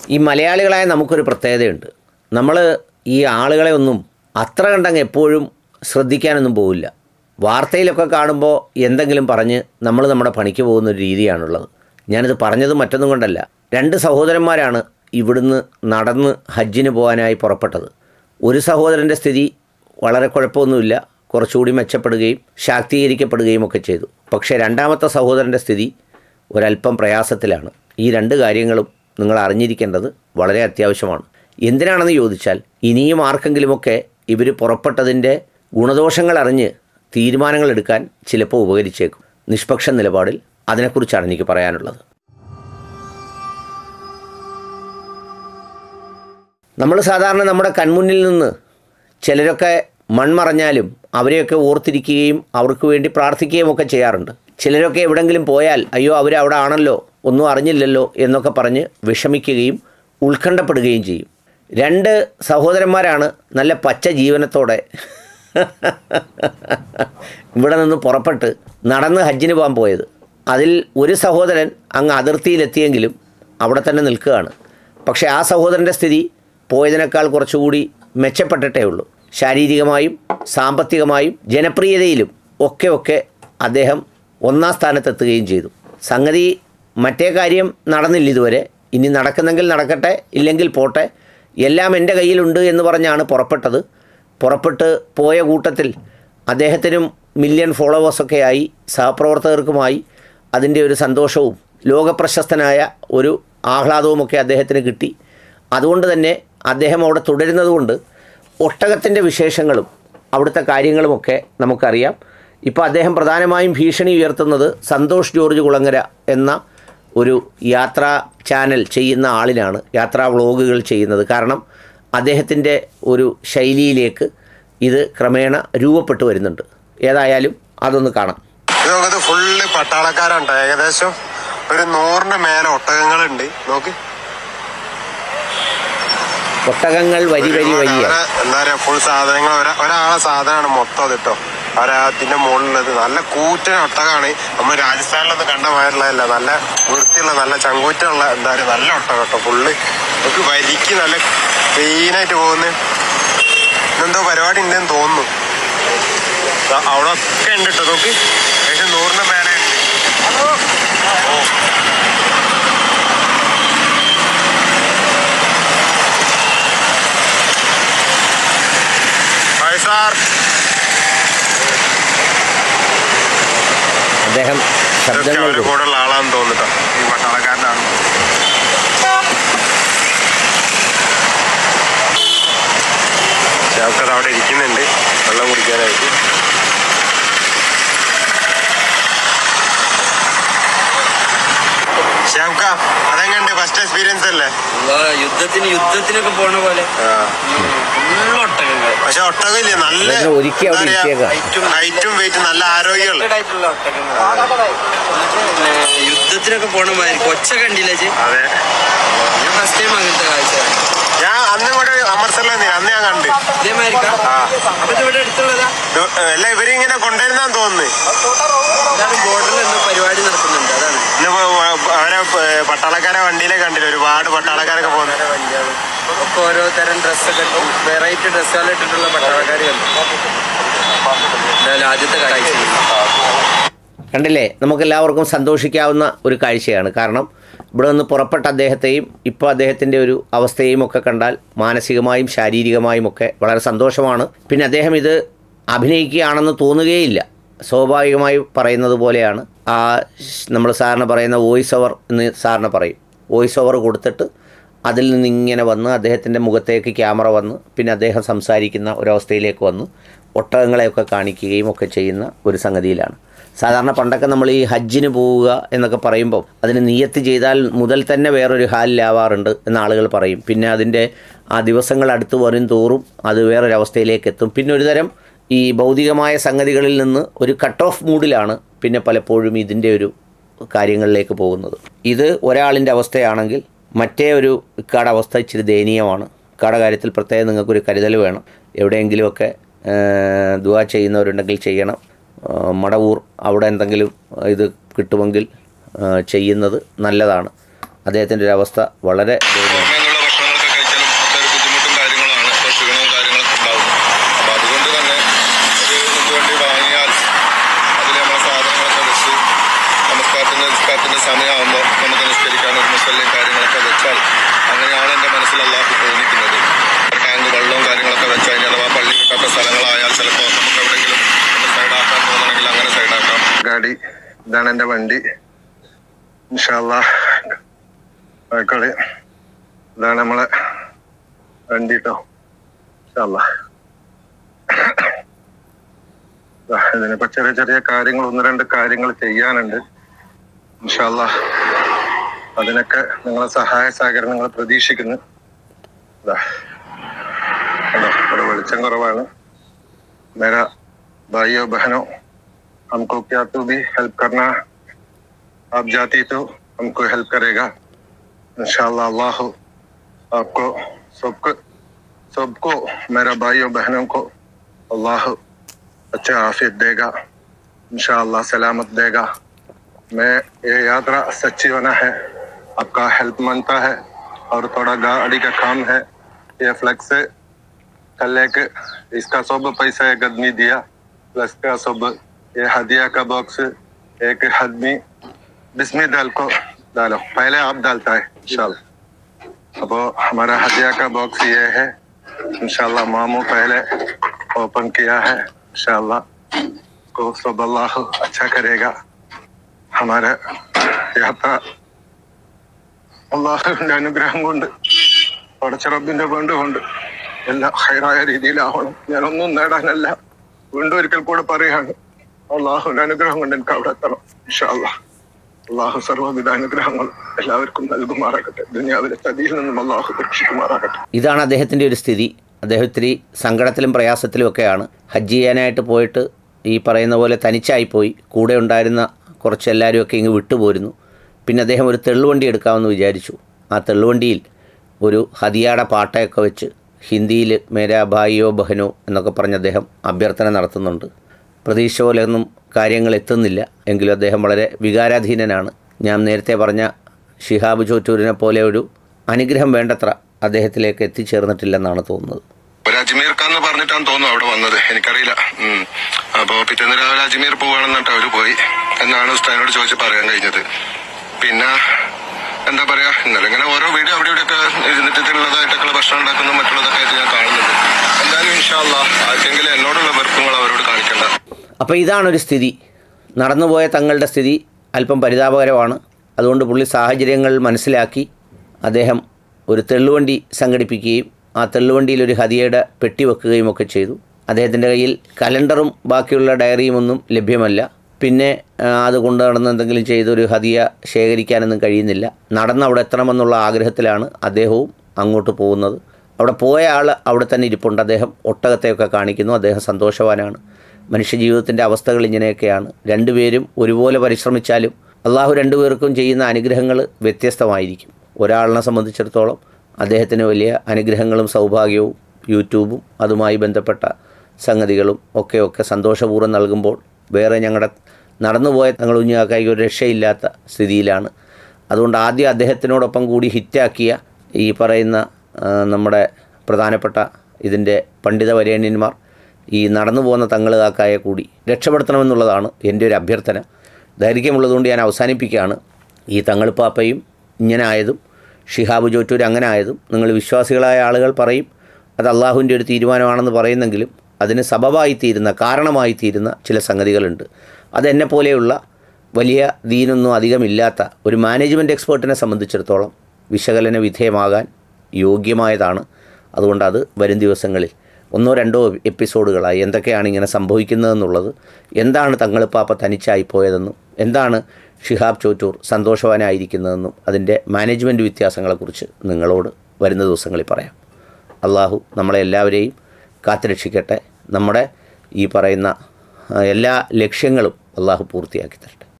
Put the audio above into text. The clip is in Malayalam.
ഈ മലയാളികളായ നമുക്കൊരു പ്രത്യേകതയുണ്ട് നമ്മൾ ഈ ആളുകളെ ഒന്നും അത്ര കണ്ടങ്ങ് എപ്പോഴും ശ്രദ്ധിക്കാനൊന്നും പോവില്ല വാർത്തയിലൊക്കെ കാണുമ്പോൾ എന്തെങ്കിലും പറഞ്ഞ് നമ്മൾ നമ്മുടെ പണിക്ക് പോകുന്ന ഒരു രീതിയാണുള്ളത് ഞാനിത് പറഞ്ഞത് മറ്റൊന്നും കൊണ്ടല്ല രണ്ട് സഹോദരന്മാരാണ് ഇവിടുന്ന് നടന്ന് ഹജ്ജിന് പോകാനായി പുറപ്പെട്ടത് ഒരു സഹോദരൻ്റെ സ്ഥിതി വളരെ കുഴപ്പമൊന്നുമില്ല കുറച്ചുകൂടി മെച്ചപ്പെടുകയും ശാക്തീകരിക്കപ്പെടുകയും ഒക്കെ ചെയ്തു പക്ഷേ രണ്ടാമത്തെ സഹോദരൻ്റെ സ്ഥിതി ഒരല്പം പ്രയാസത്തിലാണ് ഈ രണ്ട് കാര്യങ്ങളും നിങ്ങൾ അറിഞ്ഞിരിക്കേണ്ടത് വളരെ അത്യാവശ്യമാണ് എന്തിനാണെന്ന് ചോദിച്ചാൽ ഇനിയും ആർക്കെങ്കിലുമൊക്കെ ഇവർ പുറപ്പെട്ടതിൻ്റെ ഗുണദോഷങ്ങൾ അറിഞ്ഞ് തീരുമാനങ്ങൾ എടുക്കാൻ ചിലപ്പോൾ ഉപകരിച്ചേക്കും നിഷ്പക്ഷ നിലപാടിൽ അതിനെക്കുറിച്ചാണ് എനിക്ക് പറയാനുള്ളത് നമ്മൾ സാധാരണ നമ്മുടെ കൺമുന്നിൽ നിന്ന് ചിലരൊക്കെ മൺമറഞ്ഞാലും അവരെയൊക്കെ ഓർത്തിരിക്കുകയും അവർക്ക് വേണ്ടി പ്രാർത്ഥിക്കുകയും ഒക്കെ ചെയ്യാറുണ്ട് ചിലരൊക്കെ എവിടെങ്കിലും പോയാൽ അയ്യോ അവർ അവിടെ ആണല്ലോ ഒന്നും അറിഞ്ഞില്ലല്ലോ എന്നൊക്കെ പറഞ്ഞ് വിഷമിക്കുകയും ഉത്കണ്ഠപ്പെടുകയും ചെയ്യും രണ്ട് സഹോദരന്മാരാണ് നല്ല പച്ച ജീവനത്തോടെ ഇവിടെ നിന്ന് പുറപ്പെട്ട് നടന്ന് ഹജ്ജിന് പോകാൻ പോയത് അതിൽ ഒരു സഹോദരൻ അങ്ങ് അതിർത്തിയിലെത്തിയെങ്കിലും അവിടെ തന്നെ നിൽക്കുകയാണ് പക്ഷേ ആ സഹോദരൻ്റെ സ്ഥിതി പോയതിനേക്കാൾ കുറച്ചുകൂടി മെച്ചപ്പെട്ടിട്ടേ ഉള്ളൂ ശാരീരികമായും സാമ്പത്തികമായും ജനപ്രിയതയിലും ഒക്കെ ഒക്കെ അദ്ദേഹം ഒന്നാം സ്ഥാനത്തെത്തുകയും ചെയ്തു സംഗതി മറ്റേ കാര്യം നടന്നില്ല ഇതുവരെ ഇനി നടക്കുന്നെങ്കിൽ നടക്കട്ടെ ഇല്ലെങ്കിൽ പോട്ടെ എല്ലാം എൻ്റെ കയ്യിലുണ്ട് എന്ന് പറഞ്ഞാണ് പുറപ്പെട്ടത് പുറപ്പെട്ട് പോയ കൂട്ടത്തിൽ അദ്ദേഹത്തിനും മില്യൺ ഫോളോവേഴ്സൊക്കെ ആയി സഹപ്രവർത്തകർക്കുമായി അതിൻ്റെ ഒരു സന്തോഷവും ലോകപ്രശസ്തനായ ഒരു ആഹ്ലാദവുമൊക്കെ അദ്ദേഹത്തിന് കിട്ടി അതുകൊണ്ട് തന്നെ അദ്ദേഹം അവിടെ തുടരുന്നതുകൊണ്ട് ഒട്ടകത്തിൻ്റെ വിശേഷങ്ങളും അവിടുത്തെ കാര്യങ്ങളുമൊക്കെ നമുക്കറിയാം ഇപ്പോൾ അദ്ദേഹം പ്രധാനമായും ഭീഷണി ഉയർത്തുന്നത് സന്തോഷ് ജോർജ് കുളങ്ങര എന്ന ഒരു യാത്രാ ചാനൽ ചെയ്യുന്ന ആളിനാണ് യാത്രാ വ്ളോഗുകൾ ചെയ്യുന്നത് കാരണം അദ്ദേഹത്തിൻ്റെ ഒരു ശൈലിയിലേക്ക് ഇത് ക്രമേണ രൂപപ്പെട്ടു വരുന്നുണ്ട് ഏതായാലും അതൊന്ന് കാണാം ഇത് നോക്കത് ഫുള്ള് പട്ടാളക്കാരുണ്ട് ഏകദേശം ഒരു നൂറിന് മേലെ ഒട്ടകങ്ങളുണ്ട് നോക്ക് ഒട്ടകങ്ങൾ വരി വരി ഒരുപാട് വരിയാണ് അവരെ എന്താ പറയാ ഫുൾ സാധനങ്ങൾ ഒരാ- ഒരാളെ സാധനമാണ് മൊത്തം അത് കേട്ടോ അവരതിന്റെ മുകളിലുള്ളത് നല്ല കൂറ്റൻ ഒട്ടകമാണ് നമ്മൾ രാജസ്ഥാനിലൊന്നും കണ്ട മാതിരിയുള്ളതല്ല നല്ല വൃത്തിയുള്ള നല്ല ചങ്കൂറ്റുള്ള എന്താ പറയുക നല്ല ഒട്ടകം കേട്ടോ ഫുള്ള് നമുക്ക് വരിക്ക് നല്ല ക്ലീനായിട്ട് പോകുന്ന ഇന്നെന്തോ പരിപാടി ഉണ്ടെന്ന് തോന്നുന്നു ദാ അവിടെ ഒക്കെ ഉണ്ട് കേട്ടോ നോക്ക് ഏകദേശം നൂറിന് മേലെ ഉണ്ട് ഹായ് സാർ അദ്ദേഹം ഇതൊക്കെ ശബ്ദങ്ങൾ അവരുടെ കൂടെ ഉള്ള ആളാന്ന് തോന്നുട്ടോ ഈ പട്ടാളക്കാരനാണ് ഷാഫ്ക്കത് അവിടെ ഇരിക്കുന്നുണ്ട് വെള്ളം കുടിക്കാനായിട്ട് ഷാഫ്ക്ക അതെങ്ങണ്ട് ഫസ്റ്റ് എക്സ്പീരിയൻസ് അല്ലേ ആ, യുദ്ധത്തിന് യുദ്ധത്തിനൊക്കെ പോണ പോലെ ഫുള്ള് ഒട്ടകങ്ങൾ പക്ഷെ ഒട്ടകമില്ലേ നല്ല അതിനെ ഒരുക്കി അവിടെ എന്താ പറയാ, ഇരുത്തിയേക്കാം. ഹൈറ്റും വെയിറ്റും നല്ല ആരോഗ്യമുള്ള ആയിട്ടുള്ള ഒട്ടകങ്ങൾ പിന്നെ യുദ്ധത്തിനൊക്കെ പോണ മാതിരി കൊച്ച കണ്ടില്ല ചേ അതെ ഞാൻ ഫസ്റ്റ് ടൈം അങ്ങനത്തെ കാഴ്ച ഞാൻ അന്ന് ഇവിടെ അമൃത്സറിൽ വന്നില്ല അന്ന് ഞാൻ കണ്ട് ഇതേമാതിരിക്കാ ആ. അപ്പൊ ഇത് ഇവിടെ അടുത്തുള്ളതാ ഇത് അല്ല ഇവരിങ്ങനെ കൊണ്ടുവരുന്നാന്ന് തോന്നുന്നു ഇതാണ് ബോർഡറിൽ എന്തോ പരിപാടി നടക്കുന്നുണ്ട് അതാണ് ഇന്നിപ്പോ അവരെ പ- പട്ടാളക്കാരെ വണ്ടിയിലെ കണ്ടില്ല ഒരുപാട് പട്ടാളക്കാരൊക്കെ പോകുന്നത് വണ്ടിയാണ് ഒക്കെ ഓരോ തരം ഡ്രസ്സൊക്കെ വെറൈറ്റി ഡ്രസ്സുകൾ ഇട്ടിട്ടുള്ള പട്ടാളക്കാർ എന്തായാലും ആദ്യത്തെ കാഴ്ച കണ്ടില്ലേ നമുക്കെല്ലാവർക്കും സന്തോഷിക്കാവുന്ന ഒരു കാഴ്ചയാണ് കാരണം ഇവിടെ നിന്ന് പുറപ്പെട്ട അദ്ദേഹത്തെയും ഇപ്പോൾ അദ്ദേഹത്തിൻ്റെ ഒരു അവസ്ഥയും ഒക്കെ കണ്ടാൽ മാനസികമായും ശാരീരികമായും ഒക്കെ വളരെ സന്തോഷമാണ് പിന്നെ അദ്ദേഹം ഇത് അഭിനയിക്കുകയാണെന്ന് തോന്നുകയില്ല സ്വാഭാവികമായി പറയുന്നത് പോലെയാണ് ആ നമ്മൾ സാറിന് പറയുന്ന വോയിസ് ഓവർ എന്ന് സാറിന് പറയും വോയിസ് ഓവർ കൊടുത്തിട്ട് അതിൽ നിന്ന് ഇങ്ങനെ വന്ന് അദ്ദേഹത്തിൻ്റെ മുഖത്തേക്ക് ക്യാമറ വന്ന് പിന്നെ അദ്ദേഹം സംസാരിക്കുന്ന ഒരവസ്ഥയിലേക്ക് വന്ന് ഒട്ടകങ്ങളെയൊക്കെ കാണിക്കുകയും ഒക്കെ ചെയ്യുന്ന ഒരു സംഗതിയിലാണ് സാധാരണ പണ്ടൊക്കെ നമ്മൾ ഈ ഹജ്ജിന് പോവുക എന്നൊക്കെ പറയുമ്പോൾ അതിന് നിയത്ത് ചെയ്താൽ മുതൽ തന്നെ വേറൊരു ഹാലിലാവാറുണ്ട് എന്ന് ആളുകൾ പറയും പിന്നെ അതിൻ്റെ ആ ദിവസങ്ങൾ അടുത്ത് വരും തോറും അത് വേറൊരവസ്ഥയിലേക്ക് എത്തും പിന്നെ ഒരു തരം ഈ ഭൗതികമായ സംഗതികളിൽ നിന്ന് ഒരു കട്ട് ഓഫ് മൂഡിലാണ് പിന്നെ പലപ്പോഴും ഇതിൻ്റെ ഒരു കാര്യങ്ങളിലേക്ക് പോകുന്നത് ഇത് ഒരാളിൻ്റെ അവസ്ഥയാണെങ്കിൽ മറ്റേ ഒരു ഇക്കാടെ അവസ്ഥ ഇച്ചിരി ദയനീയമാണ് ഇക്കാടെ കാര്യത്തിൽ പ്രത്യേകം നിങ്ങൾക്കൊരു കരുതൽ വേണം എവിടെയെങ്കിലുമൊക്കെ ദുവാ ചെയ്യുന്നവരുണ്ടെങ്കിൽ ചെയ്യണം ആ, മടവൂർ അവിടെ എന്തെങ്കിലും ഇത് കിട്ടുമെങ്കിൽ ആ, ചെയ്യുന്നത് നല്ലതാണ് അദ്ദേഹത്തിൻ്റെ ഒരു അവസ്ഥ വളരെ ദയനീയമാണ്. പുറമേ നിന്നുള്ള ഭക്ഷണങ്ങളൊക്കെ കഴിച്ചാലും ഒക്കെ ഒരു ബുദ്ധിമുട്ടും കാര്യങ്ങളാണ് ഇപ്പോൾ ക്ഷീണവും കാര്യങ്ങളൊക്കെ ഉണ്ടാവും അപ്പോൾ അതുകൊണ്ട് തന്നെ ഒരു നമുക്ക് വേണ്ടി വാങ്ങിയാൽ അതിൽ നമ്മളെ സാധനങ്ങളൊക്കെ വെച്ച് നമസ്കാരത്തിൻ്റെ നിസ്കാരത്തിൻ്റെ സമയമാകുമ്പോൾ നമുക്ക് നിസ്കരിക്കാൻ ഒരു മുസല്ലും കാര്യങ്ങളൊക്കെ വെച്ചാൽ അങ്ങനെയാണ് എൻ്റെ മനസ്സിൽ അള്ളാഹു തോന്നിക്കുന്നത് ഒരു ടാങ്ക് വെള്ളവും കാര്യങ്ങളൊക്കെ വെച്ച് കഴിഞ്ഞാൽ അഥവാ പള്ളി കിട്ടാത്ത സ്ഥലങ്ങളായാൽ ചിലപ്പോൾ നമുക്ക് എവിടെയെങ്കിലും ഒന്ന് സൈഡാക്കാൻ തോന്നണമെങ്കിൽ അങ്ങനെ സൈഡാക്കാം ഗാഡി ഇതാണ് എൻ്റെ വണ്ടി ഇൻഷാല്ലാ ആയിക്കോളെ ഇതാണ് നമ്മളെ വണ്ടി കേട്ടോ ഇൻഷാല്ലാ ദാ ഇതിനിപ്പോ ചെറിയ ചെറിയ കാര്യങ്ങൾ ഒന്ന് രണ്ട് കാര്യങ്ങൾ ചെയ്യാനുണ്ട് ഇൻഷാല്ലാ അതിനൊക്കെ നിങ്ങളെ സഹായ സഹകരണങ്ങൾ പ്രതീക്ഷിക്കുന്നു ദാ. കണ്ടോ ഇവിടെ വെളിച്ചം കുറവാണ് മേരാ ഭായിയോ ബഹനോ हमको क्या तो भी हेल्प करना आप जाती तो हमको हेल्प करेगा इंशाल्लाह अल्लाह आपको सबको सबको मेरा भाइयों बहनों को अल्लाह अच्छा आफियत देगा इंशाल्लाह सलामत देगा मैं ये यात्रा सच्ची होना है आपका हेल्प मानता है और थोड़ा गाड़ी का काम है ये फ्लेक्स कल एक इसका सब पैसा एक आदमी दिया प्लस का सब ये हदिया का बॉक्स एक आदमी बिस्मी दाल को डालो पहले आप डालता है इंशाल्लाह अब हमारा हदिया का बॉक्स ये है इंशाल्लाह मामू पहले ओपन किया है इंशाल्लाह को सब अल्लाह अच्छा करेगा हमारे യാത്ര അള്ളാഹുവിന്റെ അനുഗ്രഹം കൊണ്ട് പടച്ചറബിന്റെ വേണ്ട കൊണ്ട് എല്ലാം ഹൈറായ രീതിയിലാവണം ഞാനൊന്നും നേടാനല്ല വീണ്ടും ഒരിക്കൽ കൂടെ പറയാണ് അള്ളാഹുവിന്റെ അനുഗ്രഹം കൊണ്ട് എനിക്ക് അവിടെ എത്തണം ഇൻഷാല്ലാ അള്ളാഹു സർവ്വവിധ അനുഗ്രഹങ്ങൾ എല്ലാവർക്കും നൽകുമാറാകട്ടെ ദുനിയാവിലെ ചതിയിൽ നിന്നും അള്ളാഹു രക്ഷിക്കുമാറാകട്ടെ ഇതാണ് അദ്ദേഹത്തിൻ്റെ ഒരു സ്ഥിതി അദ്ദേഹം ഇത്തിരി സങ്കടത്തിലും പ്രയാസത്തിലും ഒക്കെയാണ് ഹജ്ജ് ചെയ്യാനായിട്ട് പോയിട്ട് ഈ പറയുന്ന പോലെ തനിച്ചായിപ്പോയി കൂടെ ഉണ്ടായിരുന്ന കുറച്ച് എല്ലാവരും ഒക്കെ ഇങ്ങ് വിട്ടുപോരുന്നു പിന്നെ അദ്ദേഹം ഒരു തെള്ളുവണ്ടി എടുക്കാമെന്ന് വിചാരിച്ചു ആ തെള്ളുവണ്ടിയിൽ ഒരു ഹദിയാടെ പാട്ടയൊക്കെ വെച്ച് ഹിന്ദിയിൽ മേരാ ഭായിയോ ബഹനോ എന്നൊക്കെ പറഞ്ഞ് അദ്ദേഹം അഭ്യർത്ഥന നടത്തുന്നുണ്ട് പ്രതീക്ഷ പോലെയൊന്നും കാര്യങ്ങൾ എത്തുന്നില്ല എങ്കിലും അദ്ദേഹം വളരെ വികാരാധീനനാണ് ഞാൻ നേരത്തെ പറഞ്ഞ ഷിഹാബ് ചോറ്റൂരിനെ പോലെ ഒരു അനുഗ്രഹം വേണ്ടത്ര അദ്ദേഹത്തിലേക്ക് എത്തിച്ചേർന്നിട്ടില്ലെന്നാണ് തോന്നുന്നത് ഒരു അജ്മീർ എന്ന് പറഞ്ഞിട്ടാണ് തോന്നുന്നു അവിടെ വന്നത് എനിക്കറിയില്ല ഉം. അപ്പോ പിറ്റേന്ന് രാവിലെ അജ്മീർ പോവാണെന്നിട്ട് അവര് പോയി എന്നാണ് ഉസ്താദിനോട് ചോദിച്ച് പറയാൻ കഴിഞ്ഞത് പിന്നെ എന്താ പറയാ ഇന്നലെ ഇങ്ങനെ ഓരോ വീഡിയോ അവിടെ ഇവിടെയൊക്കെ ഇരുന്നിട്ട് ഇതിനുള്ളതായിട്ടൊക്കെ ഭക്ഷണം ഉണ്ടാക്കുന്ന മറ്റുള്ളതൊക്കെ ആയിട്ട് ഞാൻ കാണുന്നുണ്ട് എന്തായാലും ഇൻഷാല്ല ആർക്കെങ്കിലും എന്നോടുള്ള വെറുപ്പുകൾ അവരോട് കാണിക്കണ്ട അപ്പോൾ ഇതാണൊരു സ്ഥിതി നടന്നുപോയ തങ്ങളുടെ സ്ഥിതി അല്പം പരിതാപകരമാണ് അതുകൊണ്ട് പുള്ളി സാഹചര്യങ്ങൾ മനസ്സിലാക്കി അദ്ദേഹം ഒരു തെള്ളുവണ്ടി സംഘടിപ്പിക്കുകയും ആ തെള്ളുവണ്ടിയിൽ ഒരു ഹദിയയുടെ പെട്ടി വെക്കുകയും ഒക്കെ ചെയ്തു അദ്ദേഹത്തിൻ്റെ കയ്യിൽ കലണ്ടറും ബാക്കിയുള്ള ഡയറിയും ഒന്നും ലഭ്യമല്ല പിന്നെ ആ, അത് കൊണ്ട് നടന്ന് എന്തെങ്കിലും ചെയ്തൊരു ഹദിയ ശേഖരിക്കാനൊന്നും കഴിയുന്നില്ല നടന്ന് അവിടെ എത്തണമെന്നുള്ള ആഗ്രഹത്തിലാണ് അദ്ദേഹവും അങ്ങോട്ട് പോകുന്നത് അവിടെ പോയ ആൾ അവിടെ തന്നെ ഇരിപ്പുണ്ട് അദ്ദേഹം ഒട്ടകത്തെയൊക്കെ കാണിക്കുന്നു അദ്ദേഹം സന്തോഷവാനാണ് മനുഷ്യജീവിതത്തിൻ്റെ അവസ്ഥകൾ ഇങ്ങനെയൊക്കെയാണ് രണ്ടുപേരും ഒരുപോലെ പരിശ്രമിച്ചാലും അള്ളാഹു രണ്ടുപേർക്കും ചെയ്യുന്ന അനുഗ്രഹങ്ങൾ വ്യത്യസ്തമായിരിക്കും ഒരാളിനെ സംബന്ധിച്ചിടത്തോളം അദ്ദേഹത്തിന് വലിയ അനുഗ്രഹങ്ങളും സൗഭാഗ്യവും യൂട്യൂബും അതുമായി ബന്ധപ്പെട്ട സംഗതികളും ഒക്കെ ഒക്കെ സന്തോഷപൂർവ്വം നൽകുമ്പോൾ വേറെ ഞങ്ങളുടെ നടന്നുപോയ തങ്ങൾ കുഞ്ഞാക്കായിക്ക് ഒരു രക്ഷയില്ലാത്ത സ്ഥിതിയിലാണ് അതുകൊണ്ട് ആദ്യം അദ്ദേഹത്തിനോടൊപ്പം കൂടി ഹിറ്റാക്കിയ ഈ പറയുന്ന ആ, നമ്മുടെ പ്രധാനപ്പെട്ട ഇതിൻ്റെ പണ്ഡിത വരേണ്യന്മാർ ഈ നടന്നു പോകുന്ന തങ്ങൾ കാക്കായെ കൂടി രക്ഷപ്പെടുത്തണമെന്നുള്ളതാണ് എൻ്റെ ഒരു അഭ്യർത്ഥന ദൈർഘ്യമുള്ളതുകൊണ്ട് ഞാൻ അവസാനിപ്പിക്കുകയാണ് ഈ തങ്ങളിപ്പാപ്പയും ഇങ്ങനെ ആയതും ഷിഹാബ് ജോറ്റൂർ അങ്ങനെ ആയതും നിങ്ങൾ വിശ്വാസികളായ ആളുകൾ പറയും അത് അള്ളാഹുവിൻ്റെ ഒരു തീരുമാനമാണെന്ന് പറയുന്നെങ്കിലും അതിന് സബബായി തീരുന്ന കാരണമായി തീരുന്ന ചില സംഗതികളുണ്ട് അതെന്നെ പോലെയുള്ള വലിയ ദീനൊന്നും അധികമില്ലാത്ത ഒരു മാനേജ്മെൻറ്റ് എക്സ്പേർട്ടിനെ സംബന്ധിച്ചിടത്തോളം വിശകലന വിധേയമാകാൻ യോഗ്യമായതാണ് അതുകൊണ്ട് അത് വരും ദിവസങ്ങളിൽ ഒന്നോ രണ്ടോ എപ്പിസോഡുകളായി എന്തൊക്കെയാണ് ഇങ്ങനെ സംഭവിക്കുന്നതെന്നുള്ളത് എന്താണ് തങ്ങളിപ്പാപ്പ തനിച്ചായി പോയതെന്നും എന്താണ് ഷിഹാബ് ചോറ്റൂർ സന്തോഷവാനായിരിക്കുന്നതെന്നും അതിൻ്റെ മാനേജ്മെൻറ്റ് വ്യത്യാസങ്ങളെക്കുറിച്ച് നിങ്ങളോട് വരുന്ന ദിവസങ്ങളിൽ പറയാം അള്ളാഹു നമ്മളെ എല്ലാവരെയും കാത്തുരക്ഷിക്കട്ടെ നമ്മുടെ ഈ പറയുന്ന ആ, എല്ലാ ലക്ഷ്യങ്ങളും അള്ളാഹു പൂർത്തിയാക്കി തരട്ടെ